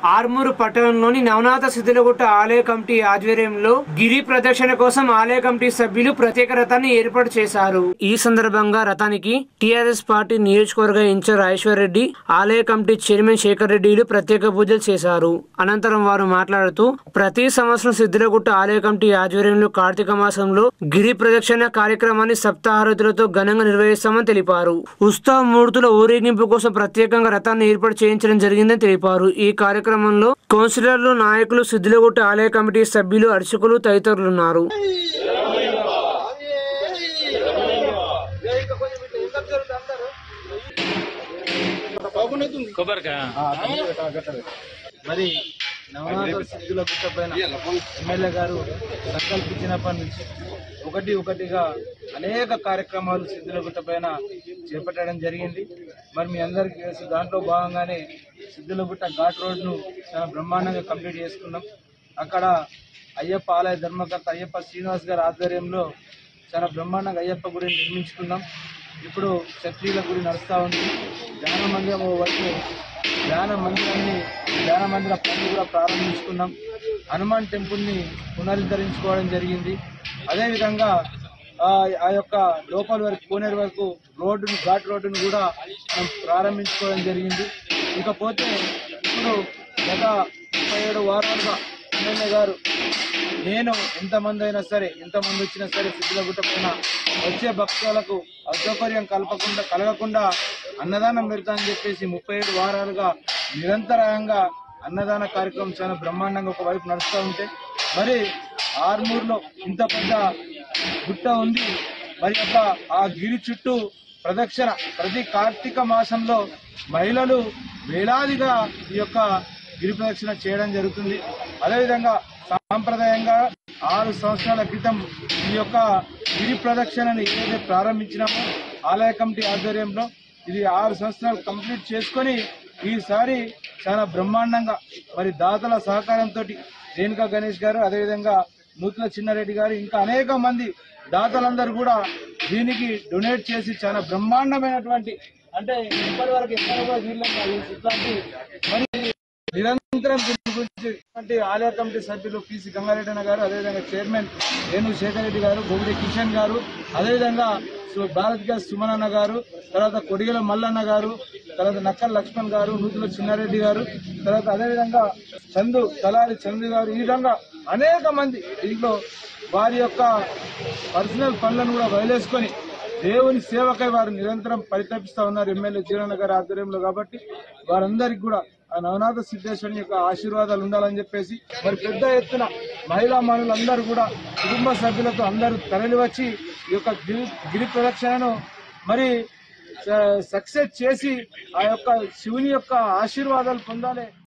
ఆర్మూరు పట్టణంలోని నవనాథ సిద్ధులగుట్ట ఆలయ కమిటీ ఆధ్వర్యంలో గిరి ప్రదక్షిణ కోసం ఆలయ కమిటీ సభ్యులు ప్రత్యేక రథాన్ని ఏర్పాటు చేశారు ఈ సందర్భంగా రథానికి టిఆర్ఎస్ పార్టీ నియోజకవర్గ ఇన్ఛార్జ్ ఐశ్వర్ రెడ్డి ఆలయ కమిటీ చైర్మన్ శేఖర్ రెడ్డిలు ప్రత్యేక పూజలు చేశారు అనంతరం వారు మాట్లాడుతూ ప్రతి సంవత్సరం సిద్ధులగుట్ట ఆలయ కమిటీ ఆధ్వర్యంలో కార్తీక మాసంలో గిరి ప్రదక్షిణ కార్యక్రమాన్ని సప్తాహారతులతో ఘనంగా నిర్వహిస్తామని తెలిపారు ఉత్సవ మూర్తుల ఊరేగింపు కోసం ప్రత్యేకంగా రథాన్ని ఏర్పాటు చేయించడం జరిగిందని తెలిపారు ఈ కార్యక్రమంలో కౌన్సిలర్లు నాయకులు సిద్ధిలగుట్ట ఆలయ కమిటీ సభ్యులు అర్చకులు తదితరులు ఉన్నారు మరి నవనాథ సిద్ధుల గుట్ట పైన ఎమ్మెల్యే గారు సంకల్పించినప్పటి నుంచి ఒకటి ఒకటిగా అనేక కార్యక్రమాలు సిద్ధుల గుట్ట పైన చేపట్టడం జరిగింది మరి మీ అందరికీ తెలుసు దాంట్లో భాగంగానే సిద్ధుల గుట్ట ఘాట్ రోడ్ను చాలా బ్రహ్మాండంగా కంప్లీట్ చేసుకున్నాం అక్కడ అయ్యప్ప ఆలయ ధర్మకర్త అయ్యప్ప శ్రీనివాస్ గారి ఆధ్వర్యంలో చాలా బ్రహ్మాండంగా అయ్యప్ప గుడిని నిర్మించుకున్నాం ఇప్పుడు క్షత్రియుల గుడి నడుస్తూ ఉంది ధ్యాన మందిరం ఓ వైపు ధ్యాన మందిరాన్ని ధ్యాన మందిర పనులు కూడా ప్రారంభించుకున్నాం హనుమాన్ టెంపుల్ని పునరుద్ధరించుకోవడం జరిగింది అదేవిధంగా ఆ ఆ యొక్క లోపల వరకు కోనేరు వరకు రోడ్డును ఘాట్ రోడ్డును కూడా మనం ప్రారంభించుకోవడం జరిగింది ఇకపోతే ఇప్పుడు గత ముప్పై ఏడు వారాలుగా ఎమ్మెల్యే గారు నేను ఎంతమంది అయినా సరే ఎంతమంది వచ్చినా సరే సిద్ధులగుట్ట పైన వచ్చే భక్తులకు అసౌకర్యం కలపకుండా కలగకుండా అన్నదానం పెడతా అని చెప్పేసి ముప్పై ఏడు వారాలుగా నిరంతరంగా అన్నదాన కార్యక్రమం చాలా బ్రహ్మాండంగా ఒకవైపు నడుస్తూ ఉంటే మరి ఆర్మూర్లో ఇంత పెద్ద గుట్ట ఉంది మరి యొక్క ఆ గిరి చుట్టూ ప్రదక్షిణ ప్రతి కార్తీక మాసంలో మహిళలు వేలాదిగా ఈ యొక్క గిరి ప్రదక్షిణ చేయడం జరుగుతుంది అదేవిధంగా సాంప్రదాయంగా ఆరు సంవత్సరాల క్రితం ఈ యొక్క గిరి ప్రదక్షిణను ఏదైతే ప్రారంభించినామో ఆలయ కమిటీ ఆధ్వర్యంలో ఇది ఆరు సంవత్సరాలు కంప్లీట్ చేసుకొని ఈసారి చాలా బ్రహ్మాండంగా మరి దాతల సహకారంతో రేణుకా గణేష్ గారు అదేవిధంగా నూతుల చిన్నారెడ్డి గారు ఇంకా అనేక మంది దాతలందరూ కూడా దీనికి డొనేట్ చేసి చాలా బ్రహ్మాండమైనటువంటి అంటే ఇప్పటి వరకు ఎక్కడ కూడా వీళ్ళని ఇట్లాంటి మరి నిరంతరం దీని గురించి అంటే ఆలయ కమిటీ సభ్యులు పిసి గంగారెడ్డి అన్న గారు అదేవిధంగా చైర్మన్ రేణు శేఖర్ రెడ్డి గారు గోగిడి కిషన్ గారు అదేవిధంగా సు- భారత్ గ్యాస్ సుమనన్న గారు తర్వాత కొడిగల మల్లన్న గారు తర్వాత నక్కల్ లక్ష్మణ్ గారు నూతుల చిన్నారెడ్డి గారు తర్వాత అదేవిధంగా చందు తలారి చందు గారు ఈ విధంగా అనేక మంది దీంట్లో వారి యొక్క పర్సనల్ పనులను కూడా వదిలేసుకొని దేవుని సేవకై వారు నిరంతరం పరితపిస్తా ఉన్నారు ఎమ్మెల్యే జీవన గారి ఆధ్వర్యంలో కాబట్టి వారందరికీ కూడా ఆ నవనాథ సిద్ధేశ్వరుని యొక్క ఆశీర్వాదాలు ఉండాలని చెప్పేసి మరి పెద్ద ఎత్తున మహిళా మనులందరూ కూడా కుటుంబ సభ్యులతో అందరూ తరలి వచ్చి ఈ యొక్క గిరి గిరి ప్రదక్షిణను మరి సక్సెస్ చేసి ఆ యొక్క శివుని యొక్క ఆశీర్వాదాలు పొందాలి